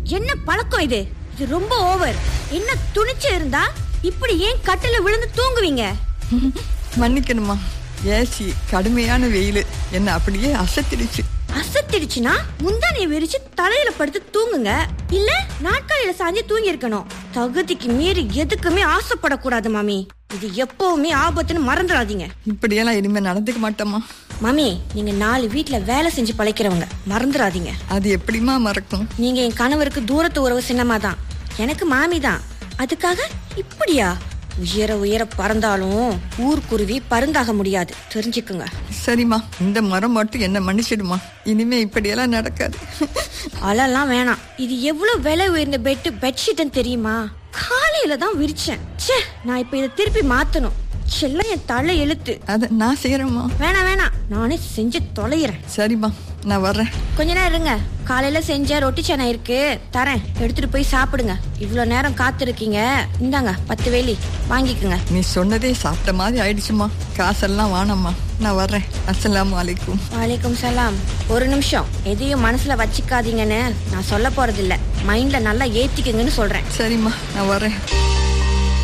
என்ன பழக்கம் இது இது ரொம்ப ஓவர் என்ன துணிச்சு இருந்தா இப்படி ஏன் கட்டில விழுந்து தூங்குவீங்க மன்னிக்கணுமா ஏசி கடுமையான வெயில் என்ன அப்படியே அசத்திடுச்சு அசத்திடுச்சுன்னா முந்தானைய விரிச்சு தலையில படுத்து தூங்குங்க இல்ல நாட்காலியில சாஞ்சு தூங்கி இருக்கணும் தகுதிக்கு மீறி எதுக்குமே ஆசைப்படக்கூடாது மாமி இது எப்பவுமே ஆபத்துன்னு மறந்துடாதீங்க இப்படியெல்லாம் இனிமே நடந்துக்க மாட்டோமா மாமி நீங்க நாலு வீட்ல வேலை செஞ்சு பழைக்கிறவங்க மறந்துடாதீங்க அது எப்படிமா மறக்கும் நீங்க என் கணவருக்கு தூரத்து உறவு சின்னமா தான் எனக்கு மாமி தான் அதுக்காக இப்படியா உயர உயர பறந்தாலும் ஊர்க்குருவி பருந்தாக முடியாது தெரிஞ்சுக்குங்க சரிம்மா இந்த மரம் மட்டும் என்ன மன்னிச்சிடுமா இனிமே இப்படியெல்லாம் நடக்காது அழலாம் வேணாம் இது எவ்வளவு விலை உயர்ந்த பெட் பெட்ஷீட்னு தெரியுமா காலையில தான் விரிச்சேன் ச்சே நான் இப்ப இதை திருப்பி மாத்தணும் செல்லம் என் தலை எழுத்து அதை நான் செய்யறேம்மா வேணாம் வேணாம் நானே செஞ்சு தொலைகிறேன் சரிம்மா நான் வர்றேன் கொஞ்ச நேரம் இருங்க காலையில செஞ்ச ரொட்டி சனை இருக்கு தரேன் எடுத்துட்டு போய் சாப்பிடுங்க இவ்வளோ நேரம் காத்திருக்கீங்க இந்தாங்க பத்து வேலி வாங்கிக்கோங்க நீ சொன்னதே சாப்பிட்ட மாதிரி ஆயிடுச்சுமா காசெல்லாம் வானம்மா நான் வர்றேன் அஸ்ஸலாமு அலைக்கும் வலைக்கும் சலாம் ஒரு நிமிஷம் எதையும் மனசுல வச்சுக்காதீங்கன்னு நான் சொல்ல போறது இல்ல மைண்ட்ல நல்லா ஏத்திக்கங்கன்னு சொல்றேன் சரிம்மா நான் வர்றேன்